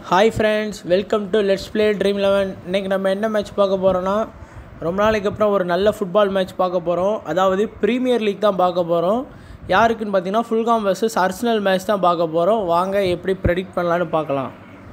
hi friends welcome to let's play Dream Eleven இன்றைக்கி நம்ம என்ன மேட்ச் பார்க்க போகிறோன்னா ரொம்ப நாளைக்கு அப்புறம் ஒரு நல்ல ஃபுட்பால் மேட்ச் பார்க்க போகிறோம் அதாவது ப்ரீமியர் லீக் தான் பார்க்க போகிறோம் யாருக்குன்னு பார்த்தீங்கன்னா ஃபுல்காம் வர்சஸ் அர்சனல் மேட்ச் தான் பார்க்க போகிறோம் வாங்க எப்படி ப்ரெடிக்ட் பண்ணலான்னு பார்க்கலாம்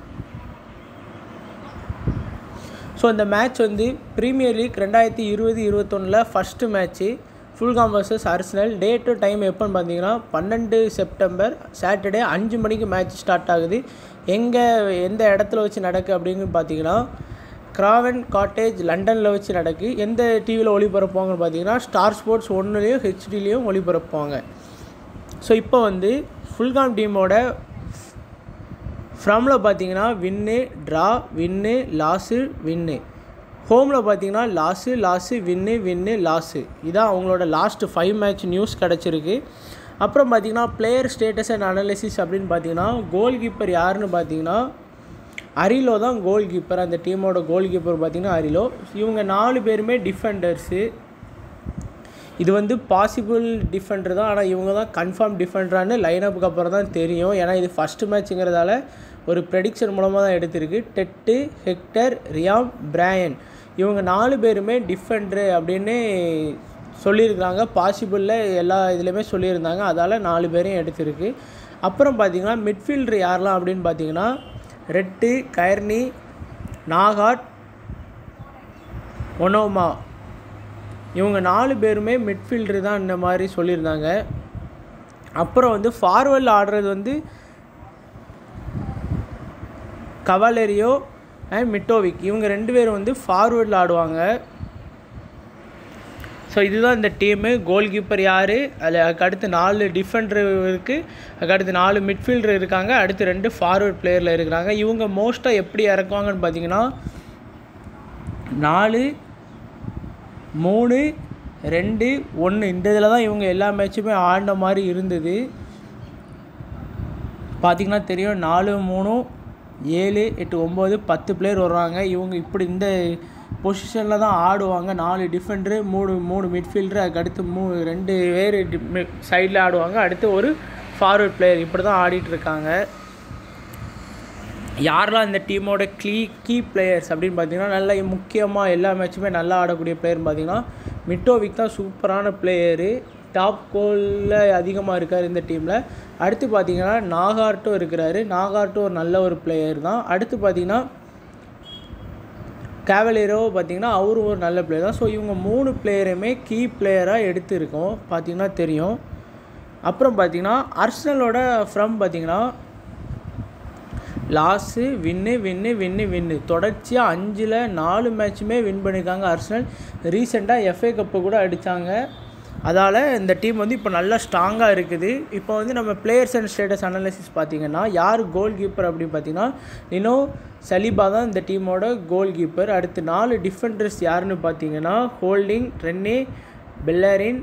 ஸோ இந்த மேட்ச் வந்து ப்ரீமியர் லீக் ரெண்டாயிரத்தி இருபது இருபத்தொன்னில் first match Fulham versus Arsenal date time எப்போன்னு பார்த்தீங்கன்னா பன்னெண்டு செப்டம்பர் சாட்டர்டே அஞ்சு மணிக்கு மேட்ச் ஸ்டார்ட் ஆகுது எங்கே எந்த இடத்துல வச்சு நடக்கு அப்படின்னு பார்த்தீங்கன்னா கிராவன் காட்டேஜ் லண்டனில் வச்சு நடக்கு எந்த டிவியில் ஒளிபரப்புவாங்கன்னு பார்த்தீங்கன்னா ஸ்டார் ஸ்போர்ட்ஸ் ஒன்றுலேயும் ஹெச்டிலையும் ஒளிபரப்புவாங்க ஸோ இப்போ வந்து ஃபுல்காம் டீமோட ஃப்ரமில் பார்த்தீங்கன்னா வின்னு ட்ரா வின்னு லாஸு வின்னு ஹோமில் பார்த்தீங்கன்னா loss loss win win loss இதான் அவங்களோட லாஸ்ட் ஃபைவ் மேட்ச் நியூஸ் கிடச்சிருக்கு அப்புறம் பார்த்தீங்கன்னா பிளேயர் ஸ்டேட்டஸ் அண்ட் அனாலிசிஸ் அப்படின்னு பார்த்தீங்கன்னா கோல் கீப்பர் யாருன்னு பார்த்தீங்கன்னா அரிலோ தான் கோல் கீப்பர் அந்த டீமோட கோல் கீப்பர் பார்த்தீங்கன்னா அரிலோ இவங்க நாலு பேருமே டிஃபெண்டர்ஸு இது வந்து பாசிபிள் டிஃபெண்டர் தான் ஆனால் இவங்க தான் கன்ஃபார்ம் டிஃபெண்டரானு லைனப்புக்கு அப்புறம் தான் தெரியும் ஏன்னா இது ஃபஸ்ட்டு மேட்ச்சுங்கிறதால ஒரு ப்ரெடிக்ஷன் மூலமாக தான் எடுத்திருக்கு டெட்டு ஹெக்டர் ரியாம் பிராயன் இவங்க நாலு பேருமே டிஃபெண்டரு அப்படின்னு சொல்லியிருக்காங்க பாசிபிளில் எல்லா இதுலேயுமே சொல்லியிருந்தாங்க அதால் நாலு பேரையும் எடுத்திருக்கு அப்புறம் பார்த்தீங்கன்னா மிட்ஃபீல்டர் யாரெல்லாம் அப்படின்னு பார்த்தீங்கன்னா ரெட்டு கயர்னி நாகாட் ஒனோமா இவங்க நாலு பேருமே மிட்ஃபீல்டர் தான் இந்த மாதிரி சொல்லியிருந்தாங்க அப்புறம் வந்து ஃபார்வர்டில் ஆடுறது வந்து கவாலரியோ அண்ட் மிட்டோவிக் இவங்க ரெண்டு பேரும் வந்து ஃபார்வேர்டில் ஆடுவாங்க ஸோ இதுதான் இந்த டீமு கோல் கீப்பர் யார் அதில் அதுக்கு அடுத்து நாலு டிஃபெண்டர் இருக்குது அதுக்கு அடுத்து நாலு மிட்ஃபீல்டர் இருக்காங்க அடுத்து ரெண்டு ஃபார்வேர்ட் பிளேயரில் இருக்கிறாங்க இவங்க மோஸ்ட்டாக எப்படி இறக்குவாங்கன்னு பார்த்தீங்கன்னா நாலு மூணு ரெண்டு ஒன்று இந்த இதில் தான் இவங்க எல்லா மேட்சுமே ஆடின மாதிரி இருந்தது பார்த்திங்கன்னா தெரியும் நாலு மூணு ஏழு எட்டு ஒம்பது பத்து பிளேயர் வருவாங்க இவங்க இப்படி இந்த பொசிஷனில் தான் ஆடுவாங்க நாலு டிஃபெண்டரு மூணு மூணு மிட்ஃபீல்டரு அதுக்கு அடுத்து மூ ரெண்டு பேர் சைடில் ஆடுவாங்க அடுத்து ஒரு ஃபார்வர்ட் பிளேயர் இப்படி தான் ஆடிட்டுருக்காங்க யாரெல்லாம் இந்த டீமோட க்ளீ கீ பிளேயர்ஸ் அப்படின்னு பார்த்தீங்கன்னா நல்ல முக்கியமாக எல்லா மேட்சுமே நல்லா ஆடக்கூடிய பிளேயர்னு பார்த்தீங்கன்னா மிட்டோவிக் தான் சூப்பரான பிளேயரு டாப் கோலில் அதிகமாக இருக்கார் இந்த டீமில் அடுத்து பார்த்தீங்கன்னா நாகார்ட்டும் இருக்கிறாரு நாகார்ட்டும் ஒரு நல்ல ஒரு பிளேயர் தான் அடுத்து பார்த்தீங்கன்னா கேவலேரோ பார்த்தீங்கன்னா அவரும் ஒரு நல்ல பிளேயர் தான் ஸோ இவங்க மூணு பிளேயருமே கீ பிளேயராக எடுத்திருக்கோம் பார்த்தீங்கன்னா தெரியும் அப்புறம் பார்த்தீங்கன்னா அர்சனலோட ஃப்ரம் பார்த்தீங்கன்னா லாஸு வின்னு வின்னு வின்னு வின்னு தொடர்ச்சியாக அஞ்சில் நாலு மேட்சுமே வின் பண்ணியிருக்காங்க அர்சனல் ரீசெண்டாக எஃப்ஏ கப்பு கூட அடித்தாங்க அதால் இந்த டீம் வந்து இப்போ நல்லா ஸ்ட்ராங்காக இருக்குது இப்போ வந்து நம்ம பிளேயர்ஸ் அண்ட் ஸ்டேட்டஸ் அனாலிசிஸ் பார்த்திங்கன்னா யார் கோல் கீப்பர் அப்படின்னு பார்த்தீங்கன்னா லினோ சலீபா தான் இந்த டீமோட கோல் கீப்பர் அடுத்து நாலு டிஃபெண்டர்ஸ் யாருன்னு பார்த்தீங்கன்னா ஹோல்டிங் ரென்னே பெல்லரின்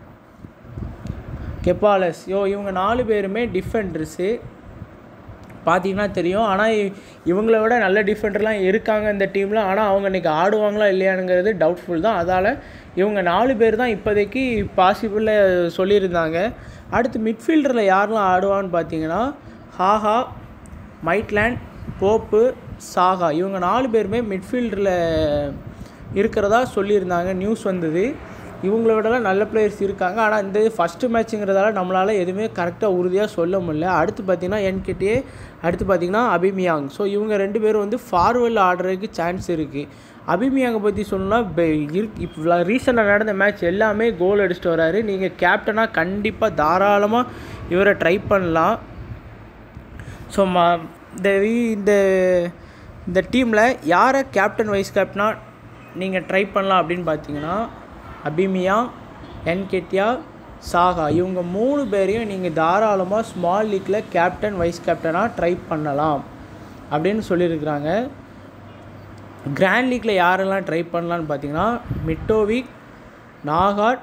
கெப்பாலஸ் யோ இவங்க நாலு பேருமே டிஃபெண்டர்ஸு பார்த்தீங்கன்னா தெரியும் ஆனால் இவங்கள விட நல்ல டிஃபெண்டர்லாம் இருக்காங்க இந்த டீமில் ஆனால் அவங்க இன்றைக்கி ஆடுவாங்களா இல்லையானுங்கிறது டவுட்ஃபுல் தான் அதால் இவங்க நாலு பேர் தான் இப்போதைக்கு பாசிபிளில் சொல்லியிருந்தாங்க அடுத்து மிட்ஃபீல்டரில் யாரெல்லாம் ஆடுவான்னு பார்த்தீங்கன்னா ஹாஹா மைட்லேண்ட் போப்பு சாகா இவங்க நாலு பேருமே மிட்ஃபீல்டரில் இருக்கிறதா சொல்லியிருந்தாங்க நியூஸ் வந்தது இவங்கள விடலாம் நல்ல பிளேயர்ஸ் இருக்காங்க ஆனால் இந்த ஃபஸ்ட்டு மேட்ச்சுங்கிறதால நம்மளால் எதுவுமே கரெக்டாக உறுதியாக சொல்ல முடியல அடுத்து பார்த்திங்கன்னா என்கிட்டே அடுத்து பார்த்திங்கன்னா அபிமியாங் ஸோ இவங்க ரெண்டு பேரும் வந்து ஃபார்வர்டில் ஆடுறதுக்கு சான்ஸ் இருக்குது அபிமியாங்கை பற்றி சொல்லணும்னா இப்போ ரீசெண்டாக நடந்த மேட்ச் எல்லாமே கோல் அடிச்சுட்டு வராரு நீங்கள் கேப்டனாக கண்டிப்பாக தாராளமாக இவரை ட்ரை பண்ணலாம் ஸோ ம இந்த இந்த இந்த டீமில் யாரை கேப்டன் வைஸ் கேப்டனாக நீங்கள் ட்ரை பண்ணலாம் அப்படின்னு பார்த்தீங்கன்னா அபிமியா என்கெட்டியா சாகா இவங்க மூணு பேரையும் நீங்கள் தாராளமாக ஸ்மால் லீக்கில் கேப்டன் வைஸ் கேப்டனாக ட்ரை பண்ணலாம் அப்படின்னு சொல்லியிருக்கிறாங்க கிராண்ட் லீக்கில் யாரெல்லாம் ட்ரை பண்ணலான்னு பார்த்தீங்கன்னா மிட்டோவிக் நாகாட்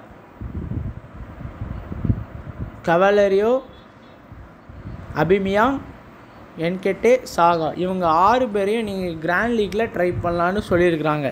கவலரியோ அபிமியா என்கெட்டே சாகா இவங்க ஆறு பேரையும் நீங்கள் கிராண்ட் லீக்கில் ட்ரை பண்ணலான்னு சொல்லியிருக்கிறாங்க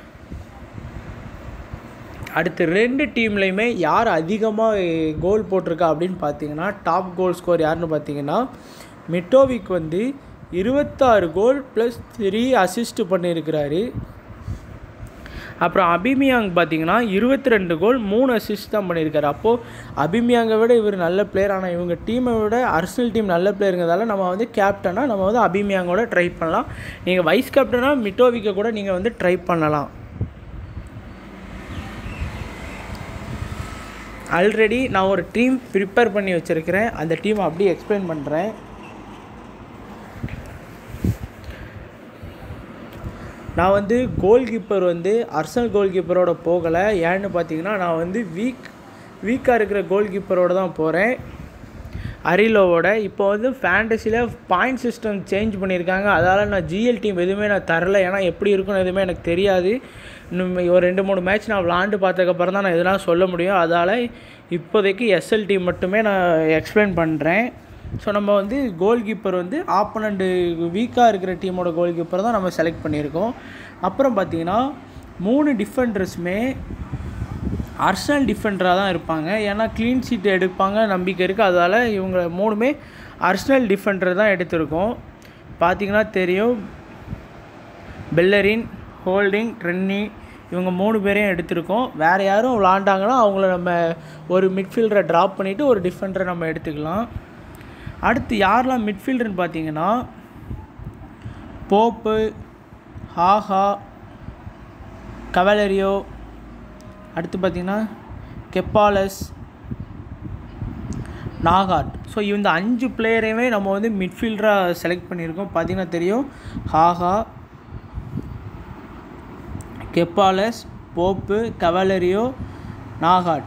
அடுத்து ரெண்டு டீம்லேயுமே யார் அதிகமாக கோல் போட்டிருக்கா அப்படின்னு பார்த்தீங்கன்னா டாப் கோல் ஸ்கோர் யாருன்னு பார்த்தீங்கன்னா மிட்டோவிக் வந்து இருபத்தாறு கோல் ப்ளஸ் த்ரீ அசிஸ்ட் பண்ணியிருக்கிறாரு அப்புறம் அபிமியாங் பார்த்தீங்கன்னா இருபத்தி ரெண்டு கோல் மூணு அசிஸ்ட் தான் பண்ணியிருக்காரு அப்போது அபிமியாங்கை விட இவர் நல்ல பிளேயர் ஆனால் இவங்க டீமை விட அர்சனல் டீம் நல்ல பிளேயருங்கிறதால நம்ம வந்து கேப்டனாக நம்ம வந்து அபிமியாங்கோட ட்ரை பண்ணலாம் நீங்கள் வைஸ் கேப்டனாக மிட்டோவிக்க கூட நீங்கள் வந்து ட்ரை பண்ணலாம் ஆல்ரெடி நான் ஒரு டீம் ப்ரிப்பேர் பண்ணி வச்சுருக்கிறேன் அந்த டீம் அப்படியே எக்ஸ்பிளைன் பண்ணுறேன் நான் வந்து கோல் கீப்பர் வந்து அர்சனல் கோல் கீப்பரோட போகலை ஏன்னு பார்த்தீங்கன்னா நான் வந்து வீக் வீக்காக இருக்கிற கோல் கீப்பரோட தான் போகிறேன் அரிலோவோட இப்போ வந்து ஃபேண்டசியில் பாயிண்ட் சிஸ்டம் சேஞ்ச் பண்ணியிருக்காங்க அதால் நான் ஜிஎல் டீம் எதுவுமே நான் தரல ஏன்னா எப்படி இருக்குன்னு எதுவுமே எனக்கு தெரியாது இன்னும் ஒரு ரெண்டு மூணு மேட்ச் நான் விளாண்டு பார்த்ததுக்கப்புறம் தான் நான் எதனால் சொல்ல முடியும் அதால் இப்போதைக்கு எஸ்எல் டீம் மட்டுமே நான் எக்ஸ்பிளைன் பண்ணுறேன் ஸோ நம்ம வந்து கோல் கீப்பர் வந்து ஆப்பனண்ட்டு வீக்காக இருக்கிற டீமோட கோல் கீப்பர் தான் நம்ம செலக்ட் பண்ணியிருக்கோம் அப்புறம் பார்த்தீங்கன்னா மூணு டிஃபெண்டர்ஸுமே அர்சனல் டிஃபெண்டராக தான் இருப்பாங்க ஏன்னா க்ளீன் ஷீட் எடுப்பாங்க நம்பிக்கை இருக்குது அதால் இவங்க மூணுமே அர்சனல் டிஃபெண்டர் தான் எடுத்திருக்கோம் பார்த்தீங்கன்னா தெரியும் பெல்லரின் ஹோல்டிங் ட்ரென்னி இவங்க மூணு பேரையும் எடுத்திருக்கோம் வேறு யாரும் விளாண்டாங்கன்னா அவங்கள நம்ம ஒரு மிட்ஃபீல்டரை ட்ராப் பண்ணிவிட்டு ஒரு டிஃபெண்டரை நம்ம எடுத்துக்கலாம் அடுத்து யாரெல்லாம் மிட்ஃபீல்டர்னு பார்த்தீங்கன்னா போப்பு ஹாஹா கவலரியோ அடுத்து பார்த்திங்கன்னா கெப்பாலஸ் நாகாட் ஸோ இந்த அஞ்சு பிளேயரையுமே நம்ம வந்து மிட்ஃபீல்டராக செலக்ட் பண்ணியிருக்கோம் பார்த்திங்கன்னா தெரியும் ஹாஹா கெப்பாலஸ் போப்பு கவலரியோ நாகாட்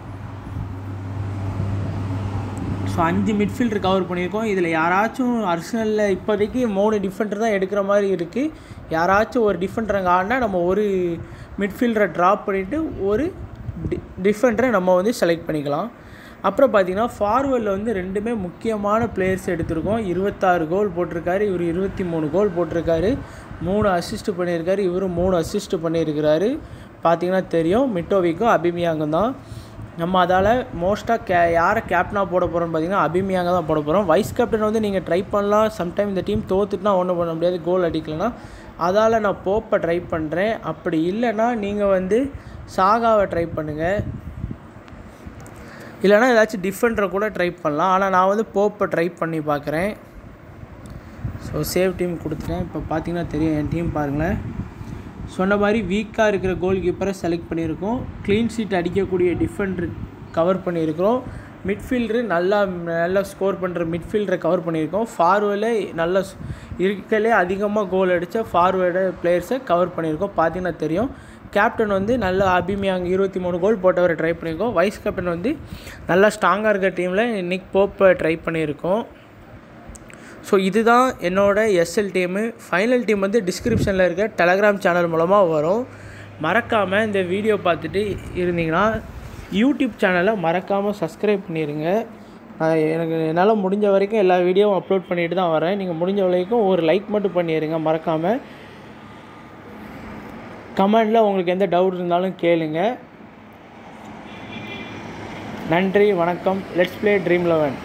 ஸோ அஞ்சு மிட்ஃபீல்டர் கவர் பண்ணியிருக்கோம் இதில் யாராச்சும் அர்சனலில் இப்போதைக்கு மூணு டிஃபெண்டர் தான் எடுக்கிற மாதிரி இருக்குது யாராச்சும் ஒரு டிஃபெண்டர் அங்கே ஆடினா நம்ம ஒரு மிட்ஃபீல்டரை ட்ராப் பண்ணிவிட்டு ஒரு டி டிஃபெண்டரை நம்ம வந்து செலக்ட் பண்ணிக்கலாம் அப்புறம் பார்த்தீங்கன்னா ஃபார்வர்டில் வந்து ரெண்டுமே முக்கியமான பிளேயர்ஸ் எடுத்திருக்கோம் இருபத்தாறு கோல் போட்டிருக்காரு இவர் இருபத்தி மூணு கோல் போட்டிருக்காரு மூணு அசிஸ்ட் பண்ணியிருக்காரு இவர் மூணு அசிஸ்ட் பண்ணியிருக்கிறாரு பார்த்தீங்கன்னா தெரியும் மிட்டோவிக்கும் அபிமியாங்கும் தான் நம்ம அதால் மோஸ்ட்டாக கே யாரை கேப்டனாக போட போகிறோம்னு பார்த்தீங்கன்னா அபிமியாங்க தான் போட போகிறோம் வைஸ் கேப்டன் வந்து நீங்கள் ட்ரை பண்ணலாம் சம்டைம் இந்த டீம் தோத்துட்டுனா ஒன்றும் பண்ண முடியாது கோல் அடிக்கலைன்னா அதால் நான் போப்பை ட்ரை பண்ணுறேன் அப்படி இல்லைன்னா நீங்கள் வந்து சாகாவை ட்ரை பண்ணுங்கள் இல்லைனா ஏதாச்சும் டிஃபெண்டரை கூட ட்ரை பண்ணலாம் ஆனால் நான் வந்து போப்பை ட்ரை பண்ணி பார்க்குறேன் ஸோ சேவ் டீம் கொடுத்துட்டேன் இப்போ பார்த்தீங்கன்னா தெரியும் என் டீம் பாருங்களேன் சொன்ன மாதிரி வீக்காக இருக்கிற கோல் கீப்பரை செலக்ட் பண்ணியிருக்கோம் க்ளீன் ஷீட் அடிக்கக்கூடிய டிஃபெண்டர் கவர் பண்ணியிருக்கிறோம் மிட்ஃபீல்டரு நல்லா நல்லா ஸ்கோர் பண்ணுற மிட்ஃபீல்டரை கவர் பண்ணியிருக்கோம் ஃபார்வேர்டில் நல்ல இருக்கலே அதிகமாக கோல் அடித்த ஃபார்வேர்டு பிளேயர்ஸை கவர் பண்ணியிருக்கோம் பார்த்தீங்கன்னா தெரியும் கேப்டன் வந்து நல்ல அபிமியாங் இருபத்தி மூணு கோல் போட்டவரை ட்ரை பண்ணியிருக்கோம் வைஸ் கேப்டன் வந்து நல்லா ஸ்ட்ராங்காக இருக்க டீமில் இன்னைக்கு போப்பை ட்ரை பண்ணியிருக்கோம் ஸோ இதுதான் என்னோட எஸ்எல் டீமு ஃபைனல் டீம் வந்து டிஸ்கிரிப்ஷனில் இருக்க டெலகிராம் சேனல் மூலமாக வரும் மறக்காமல் இந்த வீடியோ பார்த்துட்டு இருந்தீங்கன்னா யூடியூப் சேனலை மறக்காமல் சப்ஸ்கிரைப் பண்ணிடுங்க நான் எனக்கு என்னால் முடிஞ்ச வரைக்கும் எல்லா வீடியோவும் அப்லோட் பண்ணிட்டு தான் வரேன் நீங்கள் முடிஞ்ச வரைக்கும் ஒரு லைக் மட்டும் பண்ணிடுங்க மறக்காமல் கமெண்டில் உங்களுக்கு எந்த டவுட் இருந்தாலும் கேளுங்க நன்றி வணக்கம் லெட்ஸ் ப்ளே ட்ரீம் லெவன்